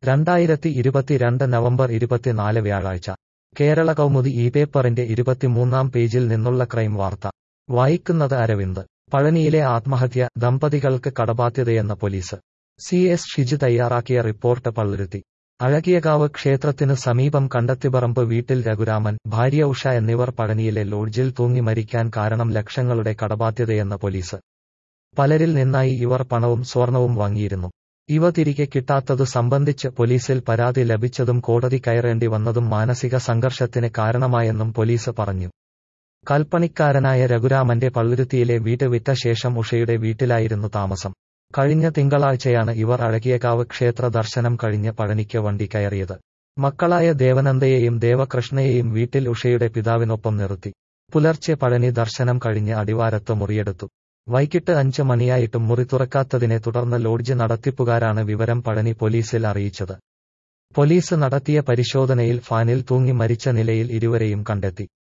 രണ്ടായിരത്തി ഇരുപത്തിരണ്ട് നവംബർ ഇരുപത്തിനാല് വ്യാഴാഴ്ച കേരള കൗമുദി ഈ പേപ്പറിന്റെ ഇരുപത്തിമൂന്നാം പേജിൽ നിന്നുള്ള ക്രൈം വാർത്ത വായിക്കുന്നത് അരവിന്ദ് പഴനിയിലെ ആത്മഹത്യ ദമ്പതികൾക്ക് കടബാധ്യതയെന്ന പോലീസ് സി എസ് ഷിജു തയ്യാറാക്കിയ റിപ്പോർട്ട് പള്ളുരുത്തി അഴകിയകാവ് ക്ഷേത്രത്തിനു സമീപം കണ്ടത്തിപ്പറമ്പ് വീട്ടിൽ രഘുരാമൻ ഭാര്യ ഉഷ എന്നിവർ പഴനിയിലെ ലോഡ്ജിൽ തൂങ്ങി മരിക്കാൻ കാരണം ലക്ഷങ്ങളുടെ കടബാധ്യതയെന്ന പോലീസ് പലരിൽ നിന്നായി ഇവർ പണവും സ്വർണവും വാങ്ങിയിരുന്നു ഇവ തിരികെ കിട്ടാത്തതു സംബന്ധിച്ച് പോലീസിൽ പരാതി ലഭിച്ചതും കോടതി കയറേണ്ടി വന്നതും മാനസിക സംഘർഷത്തിന് കാരണമായെന്നും പോലീസ് പറഞ്ഞു കൽപ്പണിക്കാരനായ രഘുരാമന്റെ പള്ളുരുത്തിയിലെ വീട് വിറ്റ ശേഷം ഉഷയുടെ വീട്ടിലായിരുന്നു താമസം കഴിഞ്ഞ തിങ്കളാഴ്ചയാണ് ഇവർ അഴകിയകാവ് ക്ഷേത്ര ദർശനം കഴിഞ്ഞ് പഴനിക്ക് വണ്ടി കയറിയത് മക്കളായ ദേവനന്ദയെയും ദേവകൃഷ്ണയെയും വീട്ടിൽ ഉഷയുടെ പിതാവിനൊപ്പം നിർത്തി പുലർച്ചെ പഴനി ദർശനം കഴിഞ്ഞ് അടിവാരത്ത് മുറിയെടുത്തു വൈകിട്ട് അഞ്ച് മണിയായിട്ടും മുറി തുറക്കാത്തതിനെ തുടർന്ന് ലോഡ്ജ് നടത്തിപ്പുകാരാണ് വിവരം പഴനി പോലീസിൽ അറിയിച്ചത് പോലീസ് നടത്തിയ പരിശോധനയിൽ ഫാനിൽ തൂങ്ങി മരിച്ച നിലയിൽ ഇരുവരെയും കണ്ടെത്തി